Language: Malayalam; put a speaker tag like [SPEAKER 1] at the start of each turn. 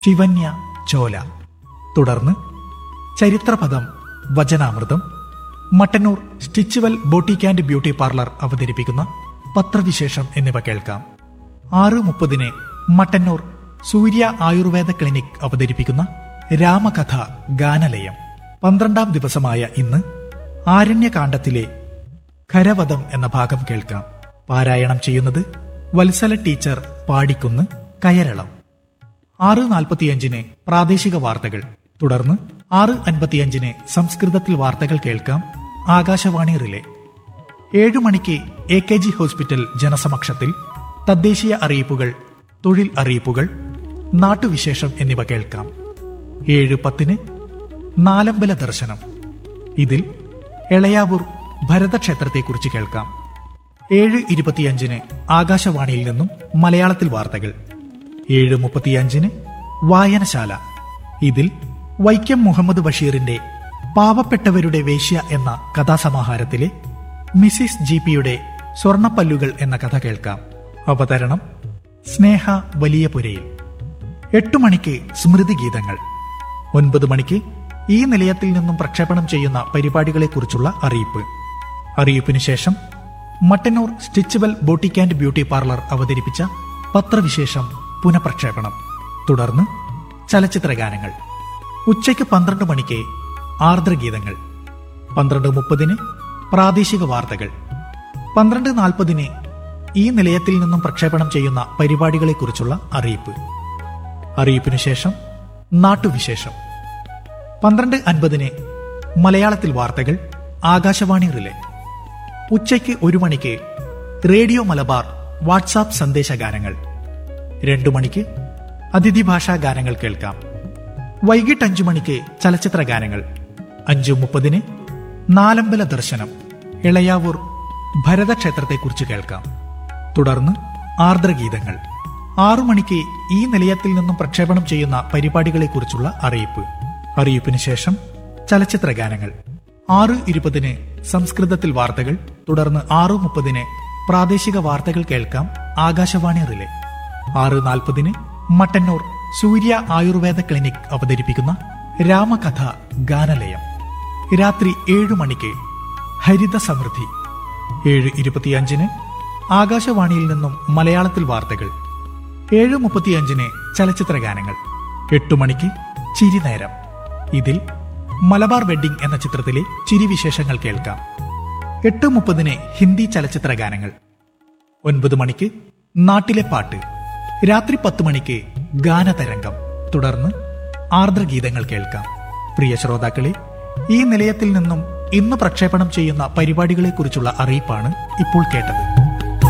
[SPEAKER 1] ശിവന്യ ചോല തുടർന്ന് ചരിത്രപദം വചനാമൃതം Mattannur Stitchual boutique and beauty parlour അവതരിപ്പിക്കുന്ന പത്രവിശേഷം എന്നിവ കേൾക്കാം ആറ് മുപ്പതിന് മട്ടന്നൂർ സൂര്യ ആയുർവേദ ക്ലിനിക് അവതരിപ്പിക്കുന്ന രാമകഥ ഗാനലയം പന്ത്രണ്ടാം ദിവസമായ ഇന്ന് ആരണ്യകാന്ഡത്തിലെ ഖരവധം എന്ന ഭാഗം കേൾക്കാം പാരായണം ചെയ്യുന്നത് വത്സല ടീച്ചർ പാടിക്കുന്ന് കയരളം ആറ് നാൽപ്പത്തിയഞ്ചിന് പ്രാദേശിക വാർത്തകൾ തുടർന്ന് ആറ് അൻപത്തിയഞ്ചിന് സംസ്കൃതത്തിൽ വാർത്തകൾ കേൾക്കാം ആകാശവാണി റിലേ ഏഴു മണിക്ക് എ കെ ജി ഹോസ്പിറ്റൽ ജനസമക്ഷത്തിൽ തദ്ദേശീയ അറിയിപ്പുകൾ തൊഴിൽ അറിയിപ്പുകൾ നാട്ടുവിശേഷം എന്നിവ കേൾക്കാം ഏഴ് പത്തിന് നാലമ്പല ദർശനം ഇതിൽ എളയാവൂർ ഭരതക്ഷേത്രത്തെക്കുറിച്ച് കേൾക്കാം ഏഴ് ഇരുപത്തിയഞ്ചിന് ആകാശവാണിയിൽ നിന്നും മലയാളത്തിൽ വാർത്തകൾ ഏഴ് മുപ്പത്തിയഞ്ചിന് വായനശാല ഇതിൽ വൈക്കം മുഹമ്മദ് ബഷീറിന്റെ പാവപ്പെട്ടവരുടെ വേശ്യ എന്ന കഥാസമാഹാരത്തിലെ മിസിസ് ജി പിയുടെ സ്വർണപ്പല്ലുകൾ എന്ന കഥ കേൾക്കാം അവതരണം സ്നേഹ വലിയ പുരയിൽ എട്ടു മണിക്ക് സ്മൃതി ഗീതങ്ങൾ ഒൻപത് മണിക്ക് ഈ നിലയത്തിൽ നിന്നും പ്രക്ഷേപണം ചെയ്യുന്ന പരിപാടികളെക്കുറിച്ചുള്ള അറിയിപ്പ് അറിയിപ്പിന് ശേഷം Mattannur Stitchual boutique and beauty parlour അവതരിപ്പിച്ച പത്രവിശേഷം പുനഃപ്രക്ഷേപണം തുടർന്ന് ചലച്ചിത്ര ഗാനങ്ങൾ ഉച്ചയ്ക്ക് പന്ത്രണ്ട് മണിക്ക് ആർദ്രഗീതങ്ങൾ പന്ത്രണ്ട് മുപ്പതിന് പ്രാദേശിക വാർത്തകൾ പന്ത്രണ്ട് നാൽപ്പതിന് ഈ നിലയത്തിൽ നിന്നും പ്രക്ഷേപണം ചെയ്യുന്ന പരിപാടികളെക്കുറിച്ചുള്ള അറിയിപ്പ് അറിയിപ്പിനു ശേഷം നാട്ടുവിശേഷം പന്ത്രണ്ട് അൻപതിന് മലയാളത്തിൽ വാർത്തകൾ ആകാശവാണി റിലേ ഉച്ചയ്ക്ക് ഒരു മണിക്ക് റേഡിയോ മലബാർ വാട്സാപ്പ് സന്ദേശ ഗാനങ്ങൾ രണ്ടു മണിക്ക് അതിഥി ഭാഷാ ഗാനങ്ങൾ കേൾക്കാം വൈകിട്ട് അഞ്ചു മണിക്ക് ചലച്ചിത്ര ഗാനങ്ങൾ അഞ്ചു മുപ്പതിന് നാലമ്പല ദർശനം ഇളയാവൂർ ഭരതക്ഷേത്രത്തെക്കുറിച്ച് കേൾക്കാം തുടർന്ന് ആർദ്രഗീതങ്ങൾ ആറു മണിക്ക് ഈ നിലയത്തിൽ നിന്നും പ്രക്ഷേപണം ചെയ്യുന്ന പരിപാടികളെക്കുറിച്ചുള്ള അറിയിപ്പ് അറിയിപ്പിന് ശേഷം ചലച്ചിത്ര ഗാനങ്ങൾ ആറ് ഇരുപതിന് സംസ്കൃതത്തിൽ വാർത്തകൾ തുടർന്ന് ആറു മുപ്പതിന് പ്രാദേശിക വാർത്തകൾ കേൾക്കാം ആകാശവാണി റിലേ ആറ് നാൽപ്പതിന് മട്ടന്നൂർ സൂര്യ ആയുർവേദ ക്ലിനിക് അവതരിപ്പിക്കുന്ന രാമകഥ ഗാനലയം രാത്രി ഏഴു മണിക്ക് ഹരിത സമൃദ്ധി ഏഴ് ഇരുപത്തിയഞ്ചിന് ആകാശവാണിയിൽ നിന്നും മലയാളത്തിൽ വാർത്തകൾ ഏഴ് മുപ്പത്തിയഞ്ചിന് ചലച്ചിത്ര ഗാനങ്ങൾ എട്ടു മണിക്ക് ചിരിനേരം ഇതിൽ മലബാർ വെഡ്ഡിംഗ് എന്ന ചിത്രത്തിലെ ചിരിവിശേഷങ്ങൾ കേൾക്കാം എട്ട് മുപ്പതിന് ഹിന്ദി ചലച്ചിത്ര ഗാനങ്ങൾ ഒൻപത് മണിക്ക് നാട്ടിലെ പാട്ട് രാത്രി പത്ത് മണിക്ക് ഗാനതരംഗം തുടർന്ന് ആർദ്രഗീതങ്ങൾ കേൾക്കാം പ്രിയ ശ്രോതാക്കളെ ഈ നിലയത്തിൽ നിന്നും ഇന്ന് പ്രക്ഷേപണം ചെയ്യുന്ന പരിപാടികളെക്കുറിച്ചുള്ള അറിയിപ്പാണ് ഇപ്പോൾ കേട്ടത്